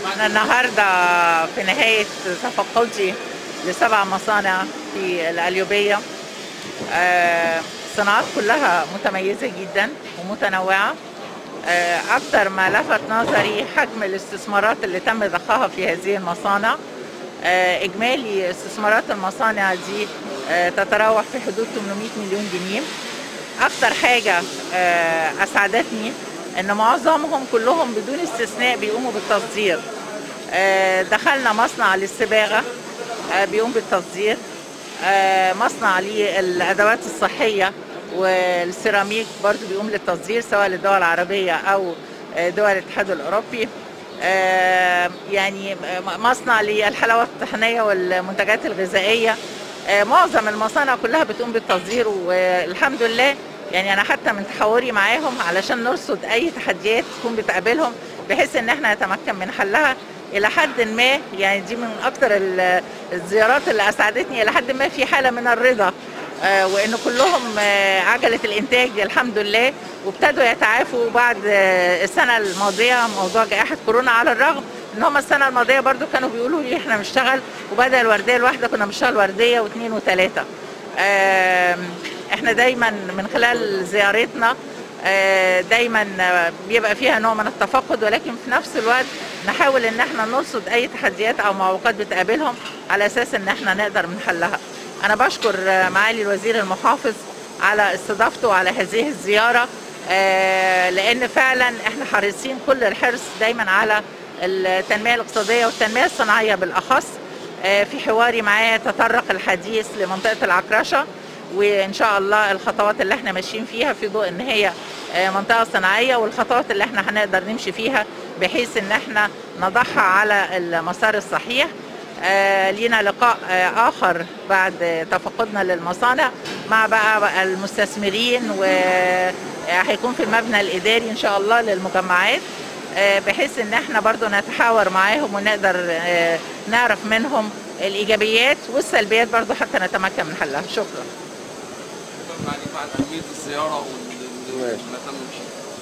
أنا النهاردة في نهاية تفقدي لسبع مصانع في القليوبية آه، الصناعات كلها متميزة جدا ومتنوعة آه، أكثر ما لفت نظري حجم الاستثمارات اللي تم ضخها في هذه المصانع آه، إجمالي استثمارات المصانع دي آه، تتراوح في حدود 800 مليون جنيه أكثر حاجة آه، أسعدتني إن معظمهم كلهم بدون استثناء بيقوموا بالتصدير آه، دخلنا مصنع للصباغة آه، بيقوم بالتصدير آه، مصنع للأدوات الصحية والسيراميك برضو بيقوم للتصدير سواء للدول العربية أو آه، دول الاتحاد الأوروبي آه، يعني م- مصنع للحلاوة الطحينية والمنتجات الغذائية آه، معظم المصانع كلها بتقوم بالتصدير والحمد لله يعني انا حتى من تحوري معاهم علشان نرصد اي تحديات تكون بتقابلهم بحيث ان احنا نتمكن من حلها الى حد ما يعني دي من اكتر ال- الزيارات اللي اسعدتني الى حد ما في حاله من الرضا آه، وان كلهم آه، عجله الانتاج الحمد لله وابتدوا يتعافوا بعد آه، السنه الماضيه موضوع جائحه كورونا على الرغم ان هم السنه الماضيه برضو كانوا بيقولوا لي احنا بنشتغل وبدا الورديه الواحده كنا بنشتغل ورديه واثنين وثلاثه آم، احنا دايما من خلال زيارتنا آه، دايما آه، بيبقى فيها نوع من التفقد ولكن في نفس الوقت نحاول ان احنا نرصد اي تحديات او معوقات بتقابلهم على اساس ان احنا نقدر نحلها انا بشكر آه، معالي الوزير المحافظ على استضافته على هذه الزياره آه، لان فعلا احنا حريصين كل الحرص دايما على التنميه الاقتصاديه والتنميه الصناعيه بالاخص آه، في حواري معاه تطرق الحديث لمنطقه العكرشه وان شاء الله الخطوات اللي احنا ماشيين فيها في ضوء ان هي آه، منطقه صناعيه والخطوات اللي احنا هنقدر نمشي فيها بحيث ان احنا نضعها على المسار الصحيح آه، لينا لقاء آه، اخر بعد تفقدنا للمصانع مع بقى, بقى المستثمرين وهيكون في المبنى الاداري ان شاء الله للمجمعات آه، بحيث ان احنا برضو نتحاور معاهم ونقدر آه، نعرف منهم الايجابيات والسلبيات برضو حتى نتمكن من حلها شكرا شكرا معاليك عن اهميه الزياره وال- ماشي. ما تمش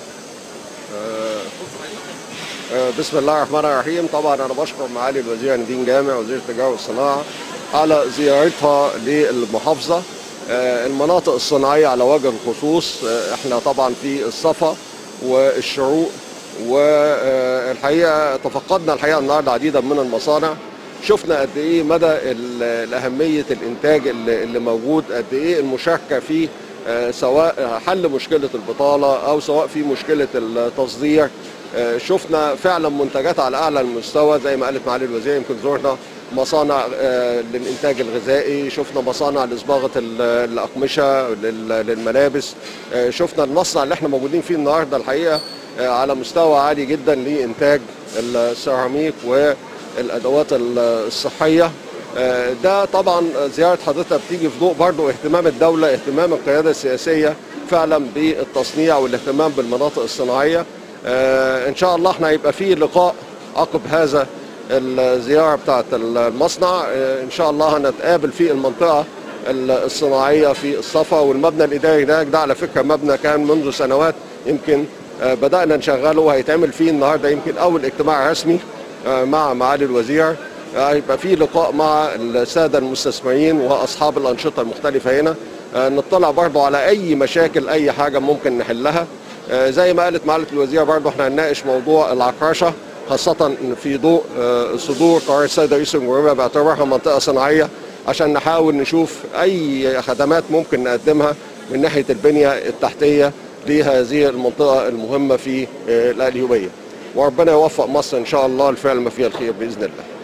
آه، بص معاليك. آه، بسم الله الرحمن الرحيم طبعا انا بشكر معالي الوزير ندين جامع وزير التجاره والصناعه على زيارتها للمحافظه آه، المناطق الصناعيه على وجه الخصوص آه، احنا طبعا في الصفا والشروق والحقيقه تفقدنا الحقيقه النهارده عديدا من المصانع شفنا قد ايه مدى ال- اهميه الانتاج اللي اللي موجود قد ايه المشاركه فيه آه، سواء حل مشكله البطاله او سواء في مشكله التصدير آه، شفنا فعلا منتجات على اعلى المستوى زي ما قالت معالي الوزير يمكن زرنا مصانع آه، للانتاج الغذائي شفنا مصانع لصباغه ال- الاقمشه لل- للملابس آه، شفنا المصنع اللي احنا موجودين فيه النهارده الحقيقه آه، على مستوى عالي جدا لانتاج السيراميك والادوات ال- الصحيه آه، ده طبعا زياره حضرتك بتيجي في ضوء برضو اهتمام الدوله اهتمام القياده السياسيه فعلا بالتصنيع والاهتمام بالمناطق الصناعيه آه، ان شاء الله احنا هيبقى في لقاء عقب هذا الزياره بتاعه المصنع آه، ان شاء الله هنتقابل في المنطقه الصناعيه في الصفا والمبنى الاداري هناك ده على فكره مبنى كان منذ سنوات يمكن آه، بدانا نشغله وهيتعمل فيه النهارده يمكن اول اجتماع رسمي آه، مع معالي الوزير آه، هيبقى في لقاء مع الساده المستثمرين واصحاب الانشطه المختلفه هنا آه، نطلع برضه على اي مشاكل اي حاجه ممكن نحلها آه، زي ما قالت معاليه الوزير برضه احنا هنناقش موضوع العكرشه خاصة في ضوء آه، صدور قرار السيد رئيس الجمهورية باعتبارها منطقة صناعية عشان نحاول نشوف أي خدمات ممكن نقدمها من ناحية البنية التحتية لهذه المنطقة المهمة في آه، القليوبية وربنا يوفق مصر إن شاء الله لفعل ما فيها الخير بإذن الله